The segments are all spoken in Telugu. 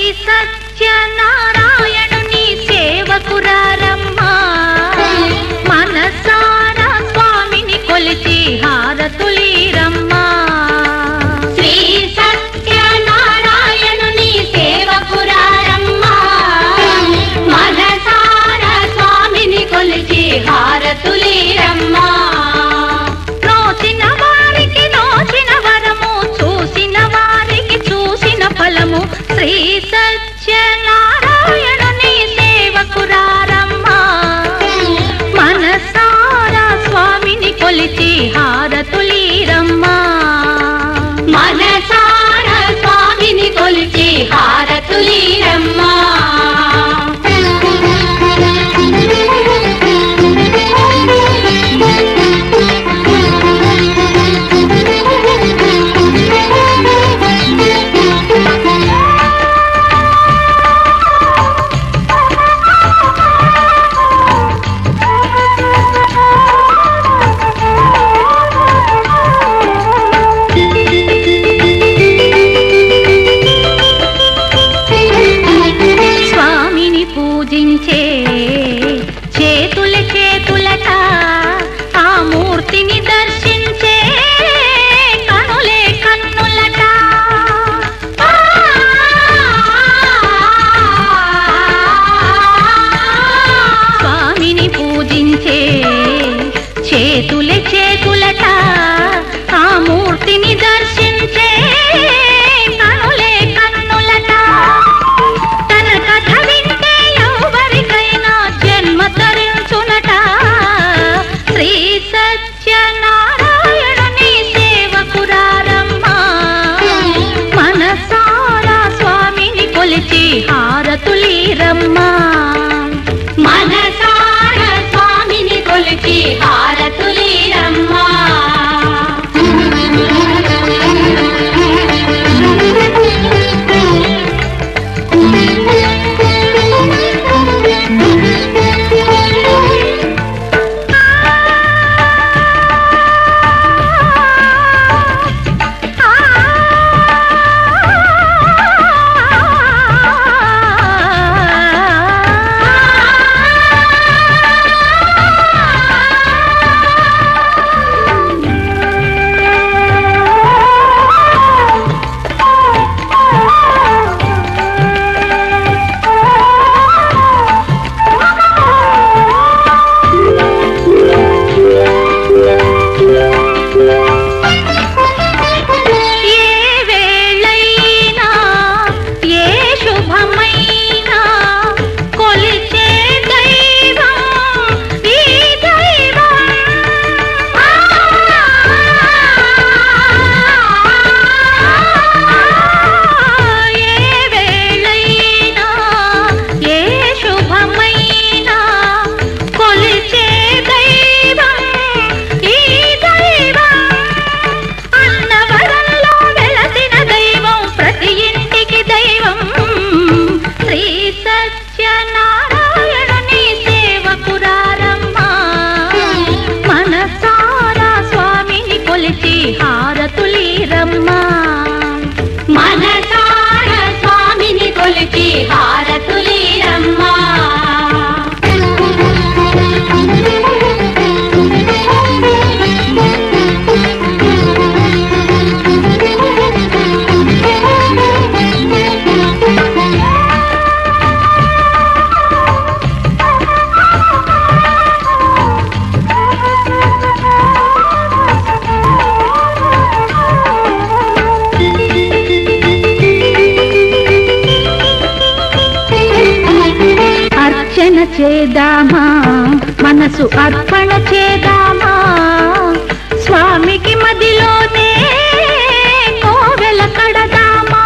సత్యనారాయణుని సేవకురారమ్మా మనసారా స్వామిని కొలిచి హారతులీరమ్మా శ్రీ సత్యనారాయణుని సేవకురారమ్మా మనసార స్వామిని కొలిచి హారతులీరమ్మా నోచిన వారికి నోచిన వరము చూసిన వారికి చూసిన ఫలము శ్రీ సత్యనారాయణుని సేవకురారమ్మా మనసారా స్వామిని కొలిచి హారతులీరమ్మా మనసార స్వామిని కొలిచి హారతులీరమ్మా స్వామిని పూజించే చేతుల చేతులట ఆ మూర్తిని దర్శించే కనులే కన్నులట స్వామిని పూజించే చేతుల చేతులట ఆ మూర్తిని దర్శించే కనులే కన్నులట తన కథ వింటే ఎవరికైనా జన్మ తరించునట శ్రీ సత్యనారాయణుని సేవకురారమ్మా మనసారా స్వామిని కొలిచి హారతులీరమ్మా మనసార స్వామిని కొలిచి హారతులీరమ్మా ఏ వేళైనా ఏ శుభమైనా కొలిచే దైవం ఈ దైవం ఏ వేళైనా ఏ శుభమైనా కొలిచే దైవం ఈ దైవం అన్నవరంలో వెలసిన దైవం ప్రతి ఇంటికి దైవం శ్రీ సత్యనారాయణుని సేవకురారమ్మా మనసారా స్వామిని కొలిచి హారతులీరమ్మా మనసార స్వామిని కొలిచి హారతులీరమ్మా అర్చన చేదామా మనసు అర్పణ చేదామా స్వామికి మదిలోనే కోవెల కడదామా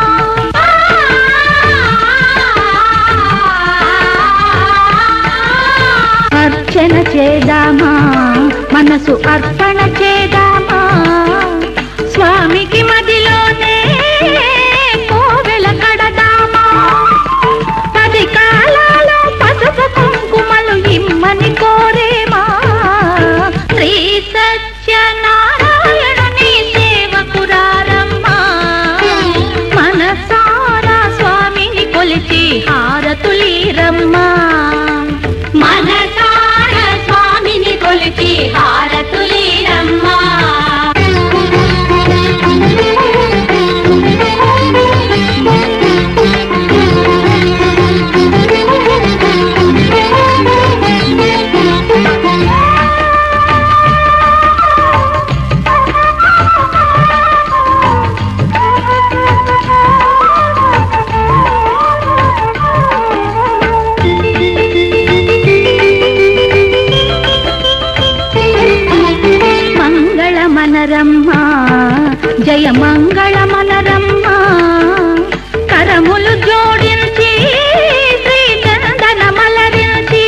అర్చన చేదామా మనసు అర్పణ చేదామా స్వామికి మదిలోనే కోవెల కడదామా పది కాలాలో పసుపు కుంకుమలు ఇమ్మని కోరేమా శ్రీ సత్యనారాయణుని సేవకురారమ్మా మనసారా స్వామిని కొలిచి మనరమ్మ జయ మంగళ మనరమ్మ కరములు జోడించి శ్రీ చందన మలరించి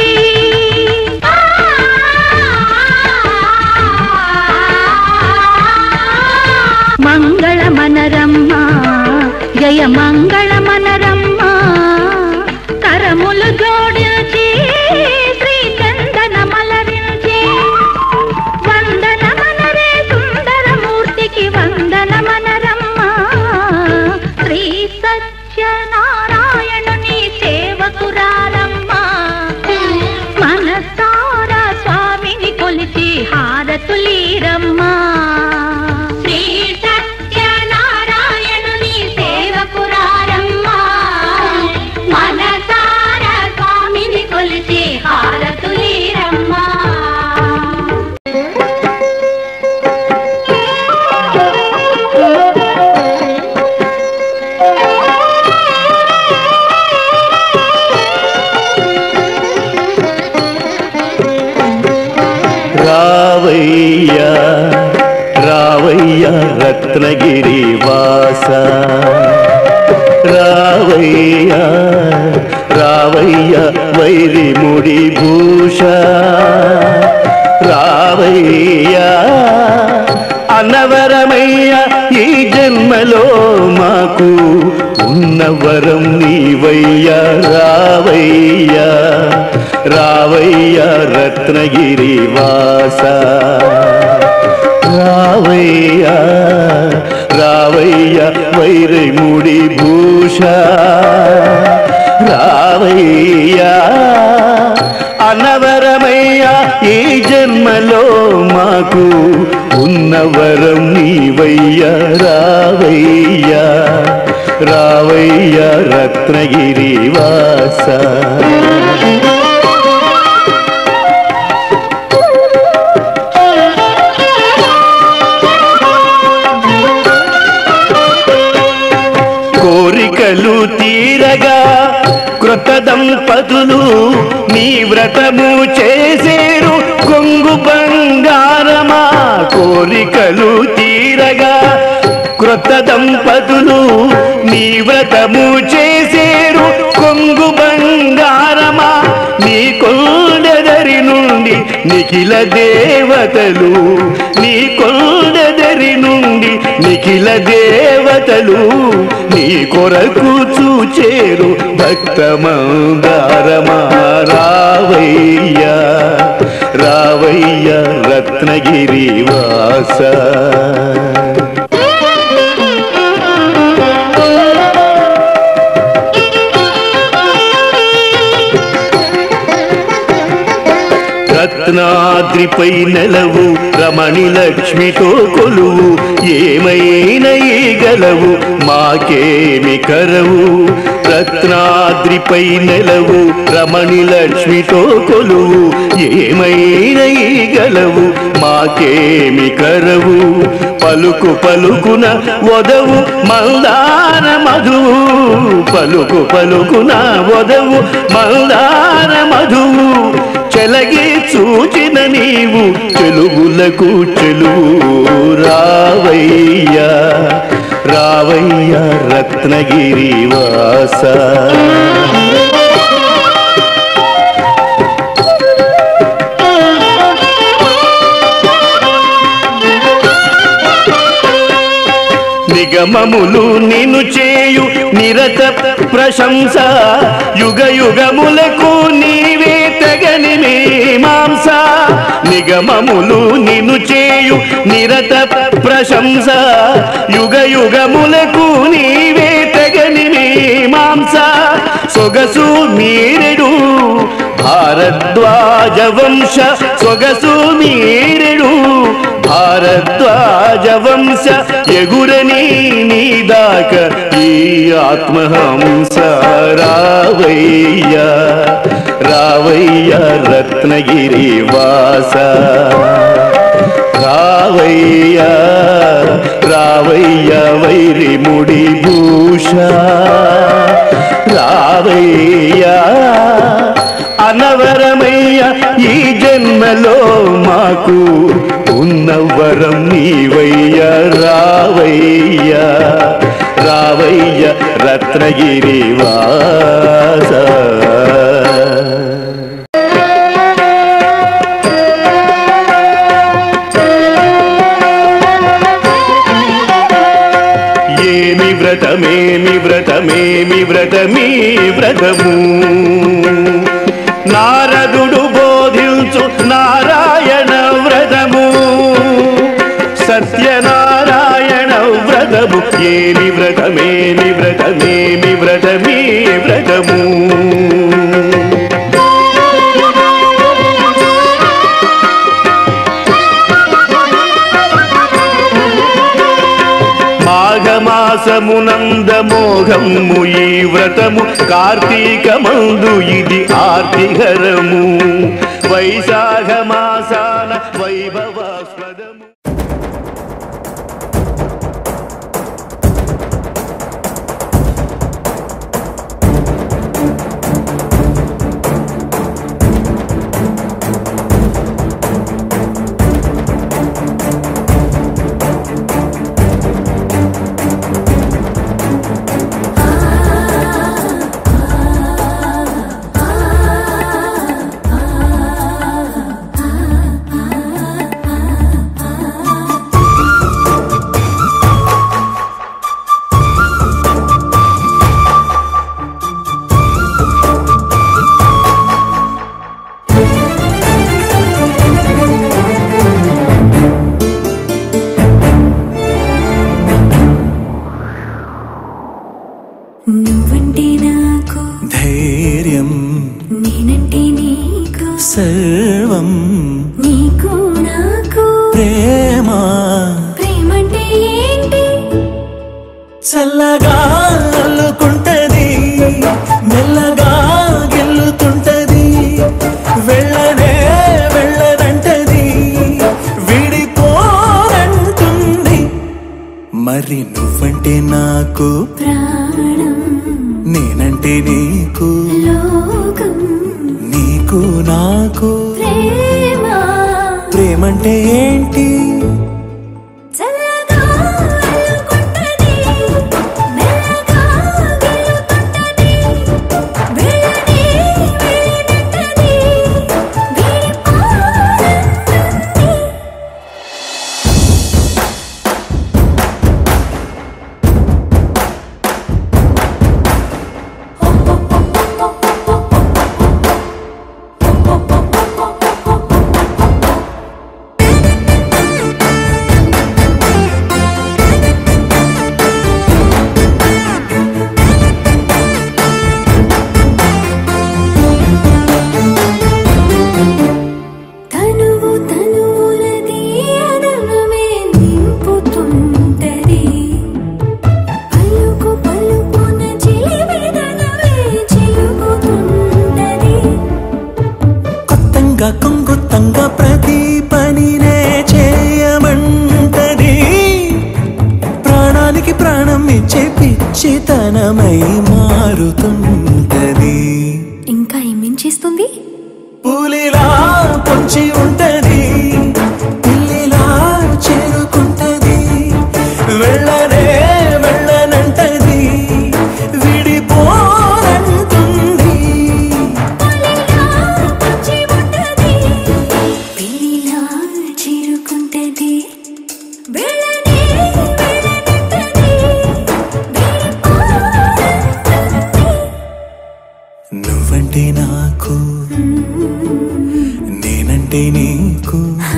మంగళ మనరమ్మ జయ మంగళ మనరమ్మ కరములు జోడించి శ్రీ చందన మలరించి వందన మనరే సుందరమూర్తికి వందన మనరమ్మ శ్రీ సత్యనారాయణుని సేవకురాలమ్మ మనసారా స్వామిని కొలిచి హారతులీరమ్మా శ్రీ సత్యనారాయణుని సేవకురారమ్మ మనసార స్వామిని కొలిచి హారతులీరమ్మ రావయ్యా రావయ్యా రత్నగిరి వాస రావయ్యా రావయ్యా వైరి ముడి భూష రావయ్యా అన్నవరమయ్యా ఈ జన్మలో మాకు ఉన్నవరం నీవయ్యా రావయ్యా రావయ్యా రత్నగిరి వాస రావయ్యా రావయ్యా వైరి ముడి భూష రావయ్యా అనవరమయ్యా ఈ జన్మలో మాకు ఉన్నవరం నీవయ్యా రావయ్యా రావయ్యా రత్నగిరి వాస కోరికలు తీరగా కృత దంపతులు నీ వ్రతము చేసేరు కొంగు బంగారమా కోరికలు తీరగా కృత దంపతులు నీ వ్రతము చేసేరు కొంగు బంగారమా నీ కొండదరి నుండి నిఖిల దేవతలు నీ కొండదరి నుండి నిఖిల దేవతలు నీ కొరకు చూచేరు భక్త మందారమా రావయ్యా రావయ్యా రత్నగిరి వాస రత్నాద్రిపై నెలవు రమణి లక్ష్మితో కొలువు ఏమైనా గలవు మాకేమి కరవు రత్నాద్రిపై నెలవు రమణి లక్ష్మితో కొలువు ఏమైనా గలవు మాకేమి కరవు పలుకు పలుకున వదవు మందార మధువు పలుకు పలుకున వదవు మందార మధువు చెలగి చూచిన నీవు చెలుగులకు చెలువు రావయ్యా రావయ్యా రత్నగిరి వాస నిగమములు నిన్ను చేయు నిరత ప్రశంస యుగ యుగములకు నీవే తగని మీమాంస నిగమములు నిన్ను చేయు నిరత ప్రశంస యుగ యుగములకు నీవే తగని మీమాంస సొగసు మీరెడు భారద్వాజ వంశ సొగసు మీరెడు భారద్వాజ వంశ ఎగురని నీదాక ఈ ఆత్మహంస రావయ్యా రావయ్యా రత్నగిరి వాస రావయ్యా రావయ్యా వైరి ముడి భూష రావయ్యా అనవరమయ్య ఈ జన్మలో మాకు ఉన్న వరం నీవయ్యా రావయ్యా రావయ్య రత్నగిరి వాస ఏమి వ్రతమేమి వ్రతమేమి వ్రతమీ వ్రతము నారదుడు బోధించు నారాయణ వ్రతము సత్యనారాయణ వ్రతము ఏమి వ్రతమేమి వ్రతమేమి వ్రతమీ వ్రతము మాఘమాసమునంద మోఘము ఈ వ్రతము కార్తీకమందు ఇది ఆర్తిహరము వైశాఖ మాసాన వైభవాస్పదము నువ్వంటే నాకు ధైర్యం నేనంటే నీకు సర్వం నీకు నాకు ప్రేమ ప్రేమంటే ఏంటి చల్లగా అల్లుకుంటది మెల్లగా గెల్లుతుంటది వెళ్ళనే వెళ్ళనంటది విడిపోనంటుంది మరి నువ్వంటే నాకు ప్రాణం నేనంటే నీకు లోకం నీకు నాకు ప్రేమ ప్రేమంటే ఏంటి చల్లగా అల్లుకుంటది, మెల్లగా గెలుతుంటది, వెళ్ళనే వెళ్ళనంటది, విడిపోనంటుంది. తనువు తనువులది అదనమే నింపుతుంటది పలుకు పలుకున చిలివిదనమే చిలుకుతుంటది కొత్తంగా కొంగొత్తంగా ప్రతి పనినే చేయమంటది ప్రాణానికి ప్రాణం ఇచ్చే పిచ్చితనమై మారుతుంటది ఇంకా ఏమేం చేస్తుంది పులిలా పొంచి ఉంటది పిల్లిలా చేరుకుంటది వెళ్ళనే వెళ్ళనంటది విడిపోనంటుంది పులిలా పొంచి ఉంటది, పిల్లిలా చేరుకుంటది, వెళ్ళనే వెళ్ళనంటది, విడిపోనంటుంది. నువ్వంటే నాకు నేనంటే నీకు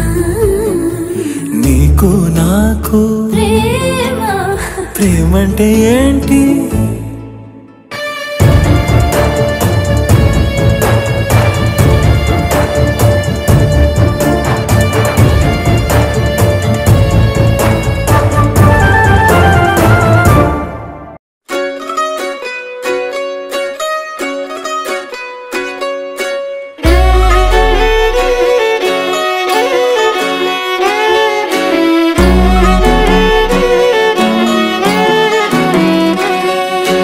నీకు నాకు ప్రేమ ప్రేమంటే ఏంటి ఆ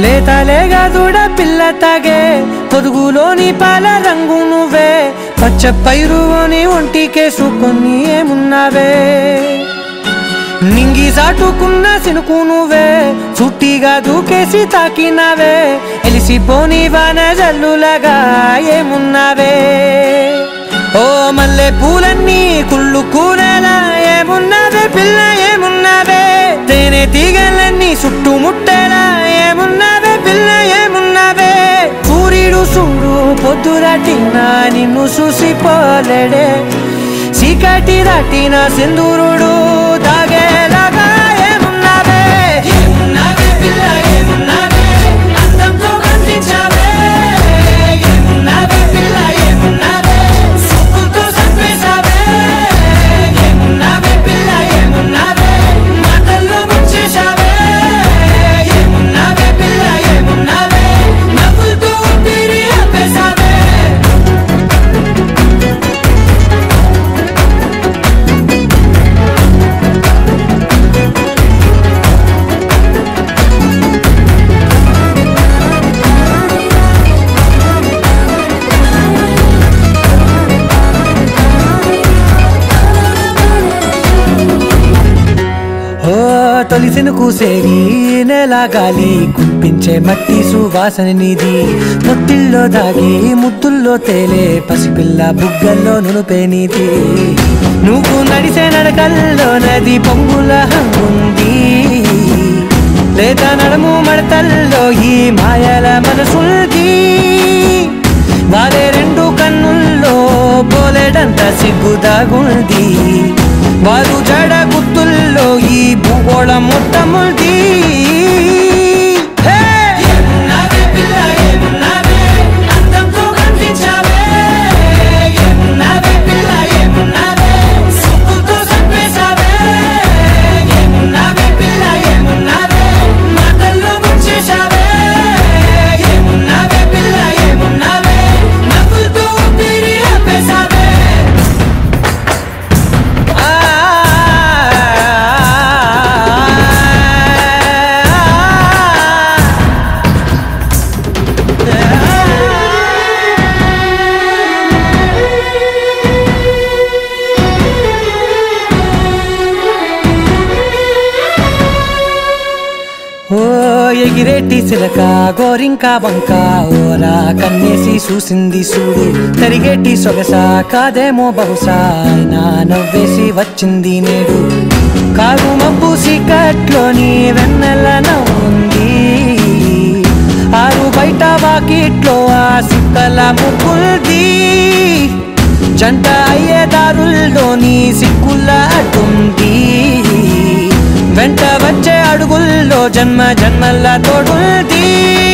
లేతలేగా దూడ పిల్ల తాగే పొదుగులోని పాల రంగు నువ్వే పచ్చ పైరుని ఒంటికేసుకొని ఏమున్నావే నింగి సాటుకున్న సినుకు నువ్వే చుట్టిగా దూకేసి తాకినావే ఎలిసిపోని వాన జల్లులగా ఏమున్నావే ఓ మల్లె పూలన్నీ కుళ్ళు కూరేలా ఏమున్నావే పిల్ల ఏమున్నావే తేనె తీగలన్నీ చుట్టుముట్టేలా ఏమున్నావే పిల్ల ఏమున్నావే సూర్యుడు చూడు పొద్దురాటిన నిన్ను చూసిపోలేడే చీకటి దాటిన సింధూరుడు తాగేలాగా ఏమున్నావే ఏమున్నావే పిల్ల ఏమున్నావే అందంతో కనిపించావే ఏమున్నావే పిల్ల ఏమున్నావే సుక్కుతో చంపేశావే ఏమున్నావే పిల్ల ఏమున్నావే మాటల్లో ముంచేశావే ఏమున్నావే పిల్ల ఏమున్నావే నవ్వులతో ఊపిరి ఆపేశావే ఓ తొలిసిన కూసేరి నెల గాలి కుప్పించే మట్టి సువాసన నీది పొత్తిల్లో దాగి ముద్దుల్లో తేలే పసిపిల్ల బుగ్గల్లో నునుపే నీది నువ్వు నడిసే నడకల్లో నది పొంగుల హంగుంది లేదా నడుము మడతల్లో ఈ మాయల మనసుంది వారే రెండు కన్నుల్లో పోలేడంత సిగ్గుదాగుంది వారు జడ గుర్తుల్లో ఈ భూగోళం మొత్తముంది హే! ఏమున్నావే పిల్ల, ఏమున్నావే? అందంతో కనిపించావే. ఏమున్నావే పిల్ల, ఏమున్నావే? సిగ్గుతో చంపేశావే. ఏమున్నావే పిల్ల, ఏమున్నావే? మాటల్లో ముంచేశావే. ఏమున్నావే పిల్ల, ఏమున్నావే? నవ్వులతో ఊపిరి ఆపేశావే. ఓ ఎగిరేటి సిలక గోరింక వంక ఓరా కన్నేసి చూసింది చూడు తరిగేటి సొగస కాదేమో బహుశా నా నవ్వేసి వచ్చింది నేడు కారు మబ్బు సీకట్లోని వెన్నెల నవ్వుంది ఆరు బయట వాకిట్లో ఆ సుక్కల ముగ్గుల్ది జంట అయ్యే దారుల్లోని సిక్కుల అడ్డుంది వెంట వచ్చే అడుగుల్లో జన్మ జన్మల తోడుంది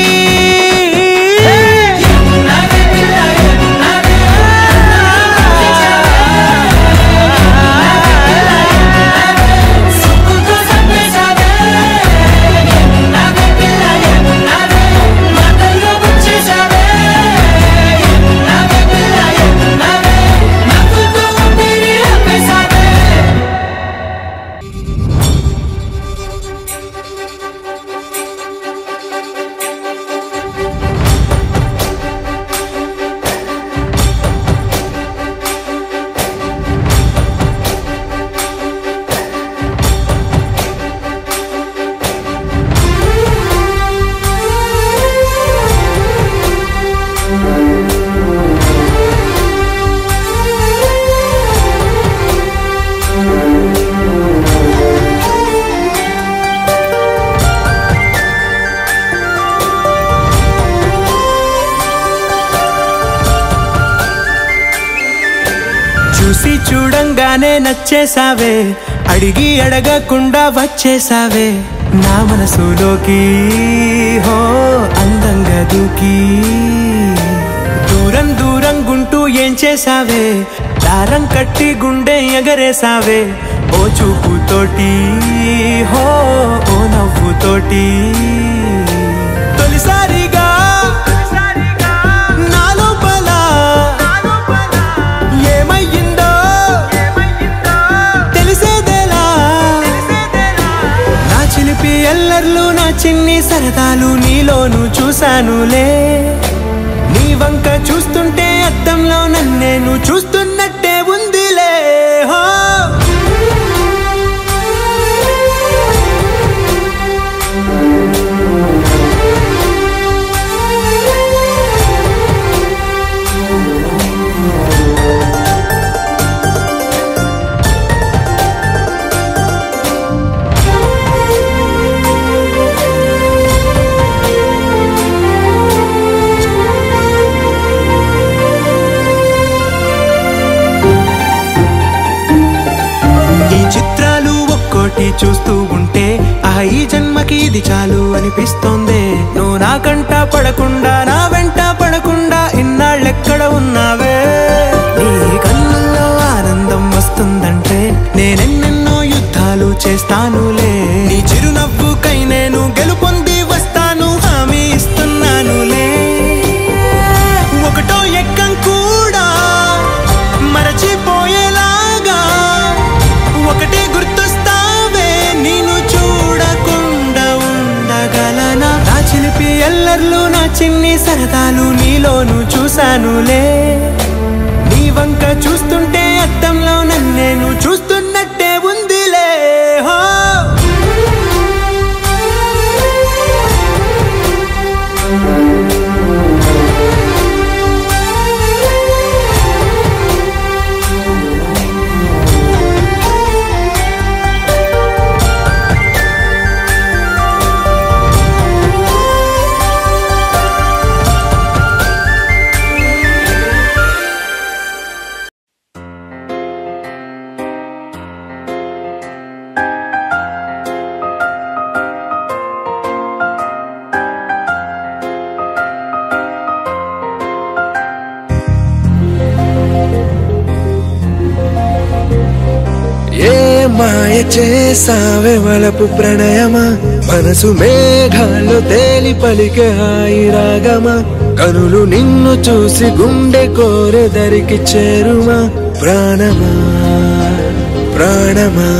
చూసి చూడంగానే నచ్చేసావే అడిగి అడగకుండా వచ్చేసావే నా మనసులోకి హో అందంగా దూకి దూరం దూరం గుంటూ ఏం చేసావే దారం కట్టి గుండె ఎగరేసావే ఓ చూపుతోటి హో ఓ నవ్వుతోటి తొలిసారిగా నా లోపల ఏమయ్యిందో తెలిసేదేలా నా చిలిపి ఎల్లర్లు నా చిన్ని సరదాలు నీలోను చూశానులే నీ వంక చూస్తుంటే అద్దంలో నన్నేను చూస్తున్నట్టే ఉందిలే హో ఈ చిత్రాలు ఒక్కోటి చూస్తూ ఉంటే ఆ ఈ జన్మకి ఇది చాలు అనిపిస్తోంది నువ్వు నా కంట పడకుండా నా వెంట పడకుండా ఇన్నాళ్ళెక్కడ ఉన్నావే నీ కళ్ళల్లో ఆనందం వస్తుందంటే నేనెన్నెన్నో యుద్ధాలు చేస్తానులే నీ చిరునవ్వుకై నేను గెలుపొంది వస్తాను హామీ ఇస్తున్నానులే ఒకటో ఎక్కం కూడా మరచిపోయేలాగా ఒకటే గుర్తొస్తావే నేను చూడకుండా ఉండగలనా నా చిలిపి ఎల్లర్లు నా చిన్ని సరదాలు నీలోను చూశానులే నీ వంక చూస్తుంటే అద్దంలో నన్నేను చూస్తున్నట్టే ఉందిలే హో ఏ మాయ చేసావే వలపు ప్రణయమా మనసు మేఘాల్లో తేలి పలికే హాయి రాగమా కనులు నిన్ను చూసి గుండె కోరె దరికి చేరుమా ప్రాణమా ప్రాణమా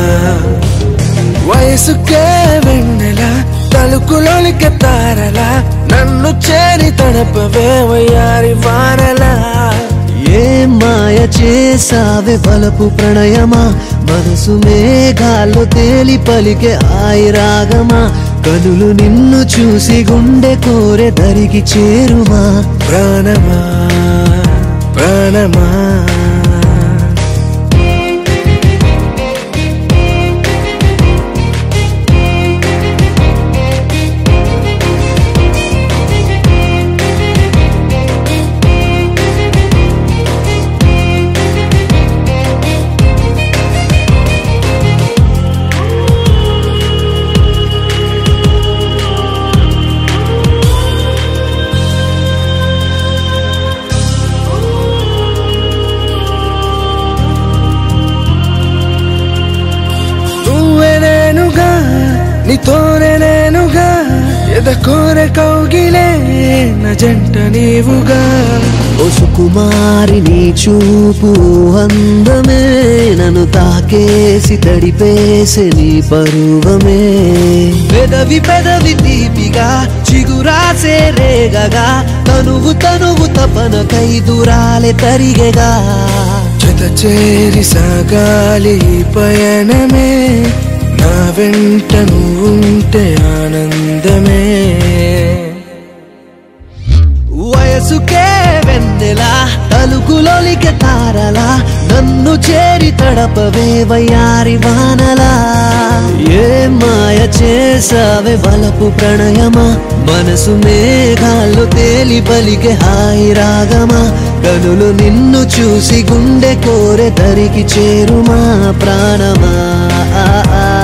వయసుకే వెన్నెల తలుకులోలిక తారలా నన్ను చేరి తడపవే వయ్యారి వానలా ఏ మాయ చేసావే బలపు ప్రణయమా మనసు మేఘాల్లో తేలి పలికే ఆయి రాగమా కనులు నిన్ను చూసి గుండె కోరె దరికి చేరుమా ప్రాణమా ప్రాణమా నువ్వే నేనుగా నీతోనే నేనుగా ఎద కోరె కౌగిలే నా జంట నీవుగా ఓ సుకుమారి నీ చూపు అందమే నన్ను తాకేసి తడిపేసి నీ పరువమే పెదవి పెదవి తీపిగా చిగురాసే రేగగా తనువు తనువు తపనకై దూరాలే తరిగెగా జత చేరి సాగాలి ఈ పయనమే నా వెంట నువ్వుంటే ఆనందమే వయసుకే వెన్నెలా తలుకులోలిక తారలా నన్ను చేరి తడపవే వయ్యారి వానలా ఏ మాయ చేసావే బలపు ప్రణయమా మనసు మేఘాల్లో తేలి పలికే హాయి రాగమా కనులు నిన్ను చూసి గుండె కోరె దరికి చేరుమా ప్రాణమా ఆ, ఆ, ఆ.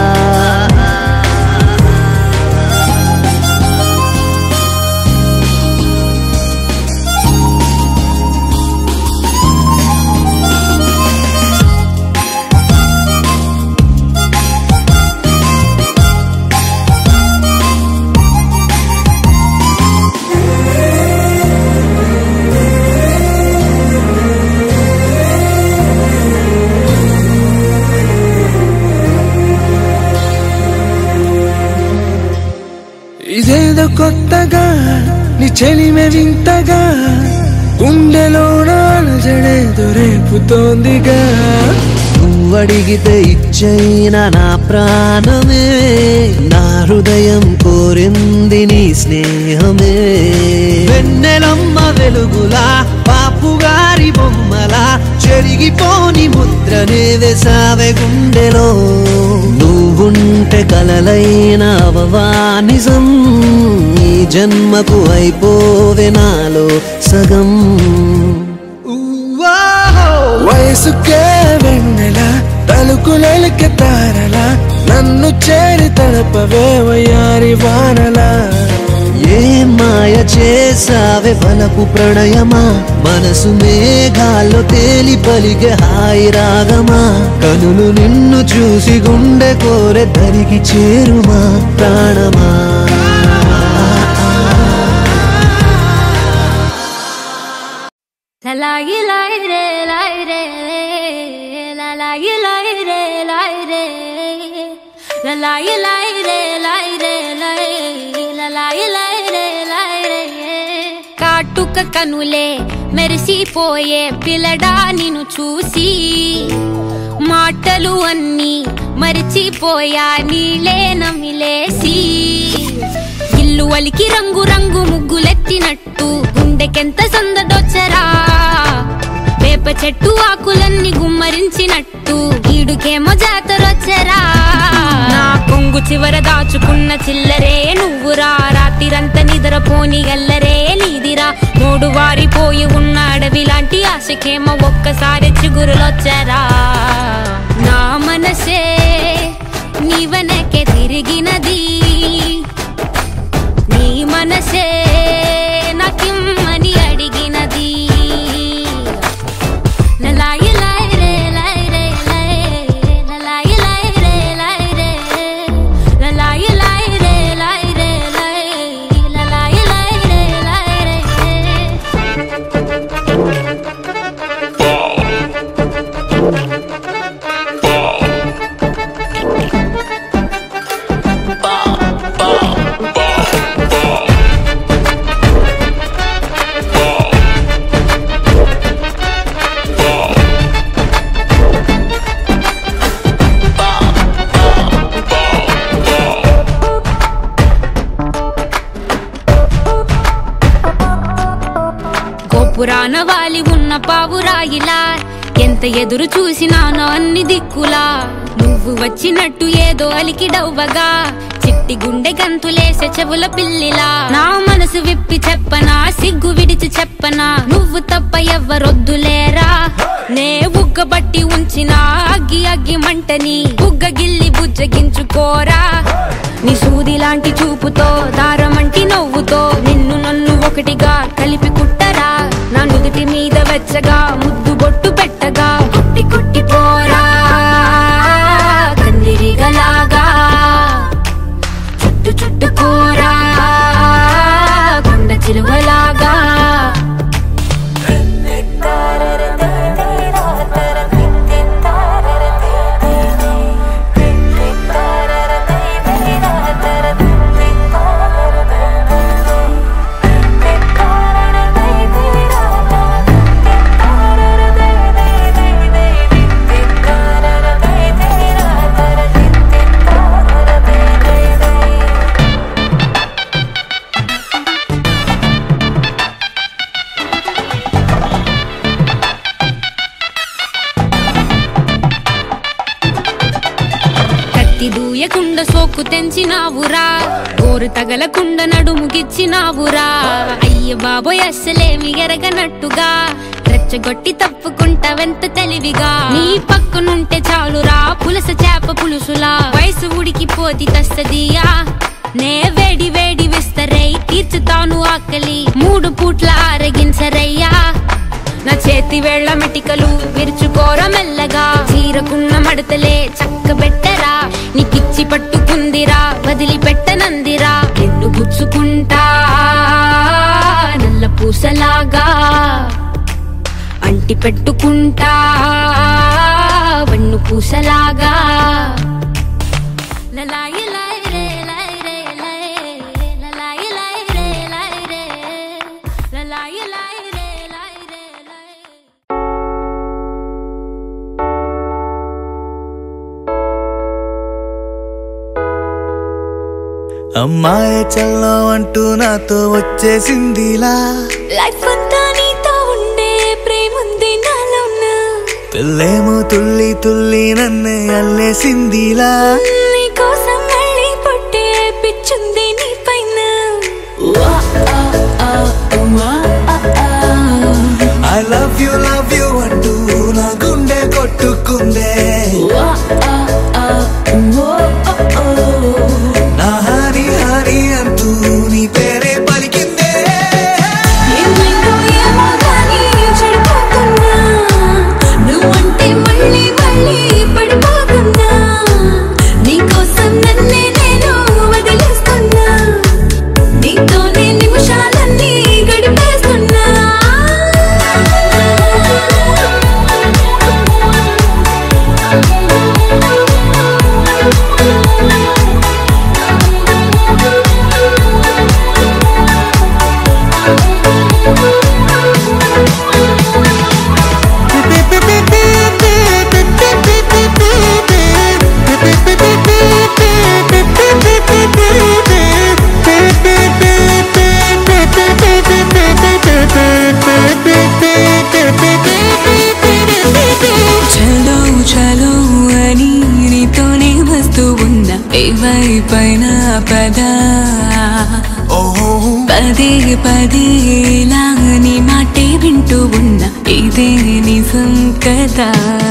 ఏదో కొత్తగా నీ చెలిమె వింతగా గుండెలోన అలజడేదో రేపుతోందిగా నువ్వు అడిగితే ఇచ్చైన నా ప్రాణమే నా హృదయం కోరింది నీ స్నేహమే వెన్నెలమ్మ వెలుగులా పాపుగారి బొమ్మలా చెరిగిపోని ముద్రనే వేసావే గుండెలో నువ్వుంటే కలలైన అవవా నిజం ఈ జన్మకు అయిపోవే నాలో సగం ఊవాహో! వయసుకే వెన్నెల తలుకులెలిక తారల నన్ను చేరి తడపవే వయ్యారి వానలా ఏ మాయ చేసావే బలపు ప్రణయమా మనసు మేఘాల్లో తేలి పలిగే హాయి రాగమా కనులు నిన్ను చూసి గుండె కోరె దరికి చేరుమా ప్రాణమా La la yi la yi re la yi re la la yi la yi re la yi re la la yi la yi re la yi re la yi la la yi la yi re la yi re కాటుక కనులే మెరిసిపోయే పిల్లడా నిన్ను చూసి మాటలు అన్నీ మరిచిపోయా నీళ్ళే నమిలేసి ఇల్లు వలికి రంగు రంగు ముగ్గులెత్తినట్టు గుండెకెంత సందడొచ్చరా వేప చెట్టు ఆకులన్నీ గుమ్మరించినట్టు ఈడుకేమో జాతరొచ్చరా నా కొంగు చివర దాచుకున్న చిల్లరే నువ్వురా రాత్రిరంతా నిద్రపోని గల్లరే నీదిరా మూడు వారిపోయి ఉన్న అడవి లాంటి ఆశకేమో ఒక్కసారి చిగురులొచ్చరా నా మనసే నీవనకే తిరిగినది నీ మనసే నాకిమ్మని అడిగినది లలాయి లాయి రే లాయి రే లాయి. లలాయి లాయి రే లాయి రే. లలాయి లాయి రే లాయి రే లాయి. లలాయి లాయి రే లాయి రే. గోపురాన వాలి ఉన్న పావురాయిలా ఎంత ఎదురు చూసినానో అన్ని దిక్కులా నువ్వు వచ్చినట్టు ఏదో అలికి డవ్వగా చిట్టి గుండె గంతులేసే చెవుల పిల్లిలా నా మనసు విప్పి చెప్పనా సిగ్గు విడిచి చెప్పనా నువ్వు తప్ప ఎవ్వరొద్దులేరా నే బుగ్గబట్టి ఉంచిన అగ్గి అగ్గి మంటని బుగ్గ గిల్లి బుజ్జగించుకోరా నీ సూది లాంటి చూపుతో దారమంటి నవ్వుతో నిన్ను నన్ను ఒకటిగా కలిపి కుట్టరా నా నుదుటి మీద వెచ్చగా ముద్దు బొట్టు పెట్టగా కుట్టి కుట్టి పోరా కందిరిగలాగా చుట్టు చుట్టు కోరా కొండ చిలువలాగా కత్తి దూయకుండ సోకు తెంచినావురా గోరు తగలకుండ నడుముగిచ్చినావురా అయ్య బాబోయ్ అస్సలేమి ఎరగనట్టుగా రెచ్చగొట్టి తప్పుకుంటావెంత తెలివిగా నీ పక్కనుంటే చాలురా పులస చేప పులుసులా వయసు ఉడికిపోతి తస్తదియా నే వేడి వేడి విస్తరై తీర్చుతాను ఆకలి మూడు పూట్ల ఆరగించరయ్యా నా చేతి వేళ్ల మెటికలు విరుచుకోర మెల్లగా చీరకున్న మడతలే చక్కబెట్టరా నీకిచ్చి పట్టుకుందిరా వదిలిపెట్టనందిరా నిన్ను గుచ్చుకుంటా నల్ల పూసలాగా అంటి పెట్టుకుంటా వన్ను పూసలాగా లలాయి లాయి రే లాయి రే లాయి. లలాయి లాయి అమ్మాయి చల్లో అంటూ నాతో వచ్చేసిందిలా లైఫ్ అంతా నీతో ఉండే ప్రేముంది నాలోన పిల్లేమో తుల్లి తుల్లి నన్నే అల్లేసిందిలా నీ కోసం మళ్ళీ పుట్టే పిచ్చుంది నీ పైన వా, ఆ, ఆ, వా, ఆ, ఆ. I love you love you అంటూ నా గుండె కొట్టుకుందే వా, ఆ, ఆ, ఓ, ఓ, ఓ. నా హరి హరి అంటూ నీ పేరే పలికిందే ఏమైందో ఏమో గానీ చెడిపోతున్నా. నువ్వంటే మళ్ళీ మళ్ళీ పడిపోతున్నా. నీకోసం నన్నే నేను వదిలేస్తున్నా. నీతోనే నిమిషాలన్నీ గడిపేస్తున్నా. చలో చలో అని నీతోనే వస్తూ ఉన్నా ఏవైపైన పదా ఓహో పదే పదే ఇలా నీ మాటే వింటూ ఉన్నా ఇదే నిజం కదా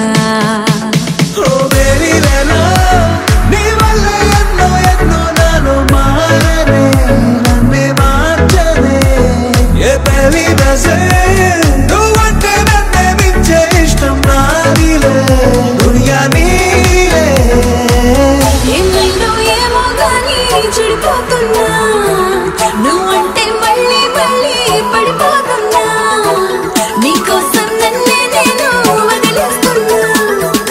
ఓ బేబీ లేలో నీ వల్ల ఎన్నో ఎన్నో నాలో మారనే నన్నే మార్చనే ఏ బేబీ బసే నువ్వంటే నన్నే మించే ఇష్టం నాదిలే దునియా నీలే ఏమైందో ఏమో గానీ చెడిపోతున్నా నువ్వంటే మళ్ళీ మళ్ళీ పడిపోతున్నా నీకోసం నన్నే నేను వదిలేస్తున్నా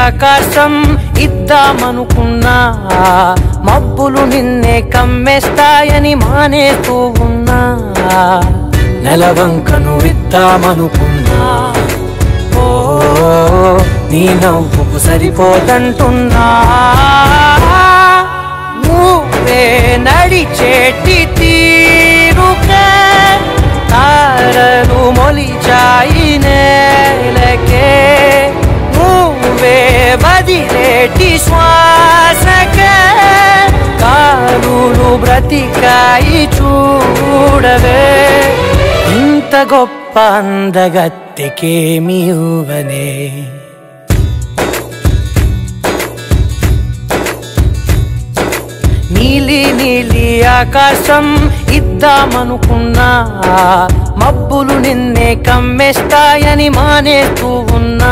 ఆకాశం ఇద్దామనుకున్నా మబ్బులు నిన్నే కమ్మేస్తాయని మానేస్తూ ఉన్నా నెలవంకను ఇద్దామనుకున్నా ఓ నీ నవ్వుకు సరిపోదంటున్నా నువ్వే నడిచేటి తీరుకే తారలు మొలిచాయి నేలకే నువ్వే వదిలేటి శ్వాసకే కాలులు బ్రతికాయి చూడవే ఇంత గొప్ప అందగత్తెకేమి ఇవ్వనే నీలి నీలి ఆకాశం ఇద్దామనుకున్నా మబ్బులు నిన్నే కమ్మేస్తాయని మానేస్తూ ఉన్నా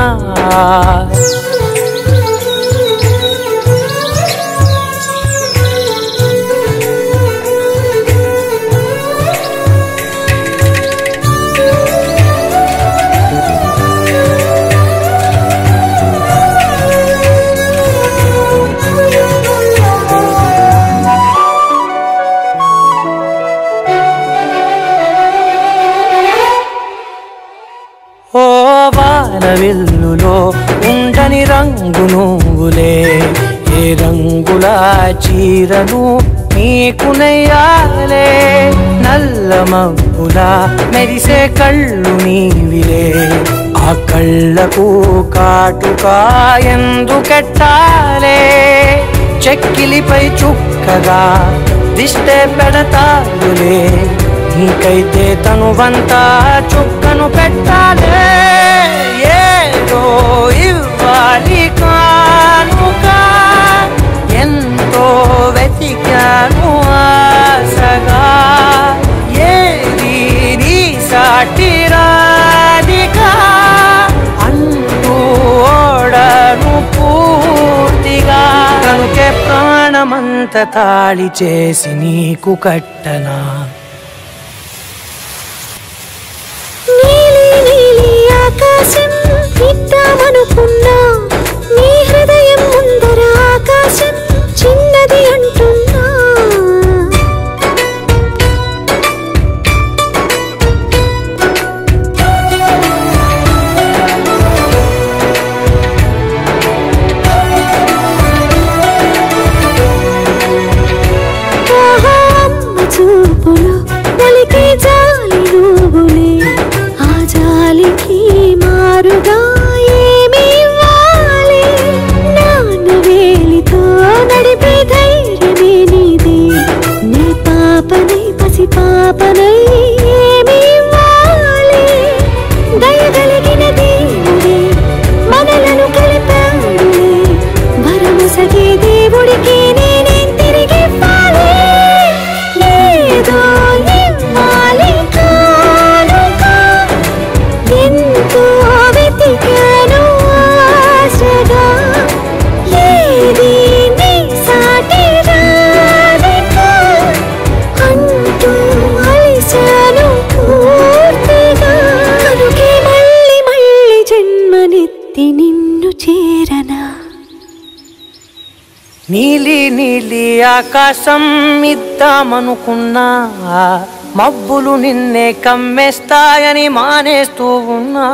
ఓ వాన వెల్లులో ఉండని రంగు నువ్వులే ఏ రంగుల చీరను నీకు నెయ్యాలే నల్ల మబ్బుల మెరిసే కళ్ళు నీవిలే ఆ కళ్ళకు కాటుకా ఎందుకెట్టాలే చెక్కిలిపై చుక్కగా దిష్టే పెడతాడులే నీకైతే తనువంతా చుక్కను పెట్టాలే ఏదో ఇవ్వాలి కానుక ఎంతో వెతికాను ఆశగా ఏది నీ సాటి రాధిక అంటూ ఓడను పూర్తిగా కనుకే ప్రాణమంత తాళి చేసి నీకు కట్టనా నీలి నీలి ఆకాశం ఇద్దామనుకున్నా నీ హృదయం ముందర ఆకాశం చిన్నది అంటున్నా ఆహా, అమ్మ చూపులో ఒలికే జాలి నువ్వులే ఆ జాలికి మారుగా ఏమి ఇవ్వాలి నాన్న వేలితో నడిపే ధైర్యమే నీదే నీ పాపనై పసి పాపనై ఏమి ఇవ్వాలి దయగలిగిన దేవుడే మనలను కలిపాడులే వరమసగే దేవుడికి నేనేం తిరిగి ఇవ్వాలి ఏదో ఇవ్వాలి కానుక ఎంతో వెతికాను ఆశగా ఏది నీ సాటి రాధిక అంటూ అలిశాను పూర్తిగా కనుకే మళ్ళీ మళ్ళీ జన్మనెత్తి నిన్ను చేరనా నీలి నీలి ఆకాశం ఇద్దామనుకున్నా మబ్బులు నిన్నే కమ్మేస్తాయని మానేస్తూ ఉన్నా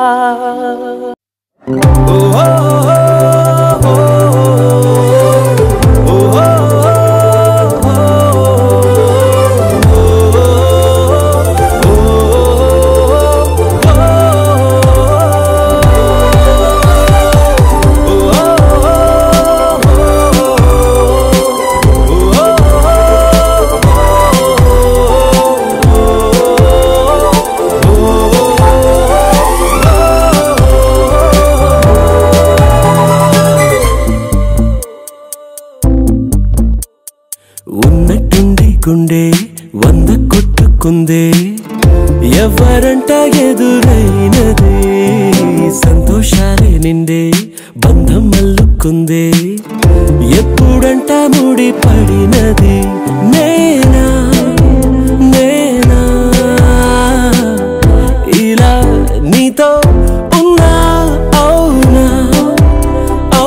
ఉన్నట్టుండి గుండె వంద కొట్టుకుందే ఎవరంట ఎదురైనదే సంతోషాలే నిండే బంధం అల్లుకుందే ఎప్పుడంట ముడి పడినది నేనా నేనా ఇలా నీతో ఉన్నా అవునా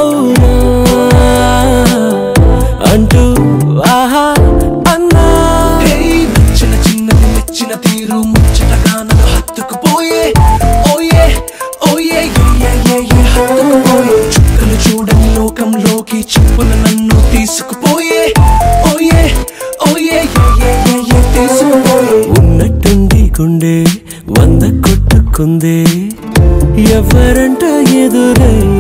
లోకంలోకి చెప్పున నన్ను తీసుకుపోయే ఓయే ఓయే ఏ, ఏ, ఏ, ఏ, తీసుకుపోయే ఉన్నట్టుండి గుండె వంద కొట్టుకుందే ఎవరంట ఎదురై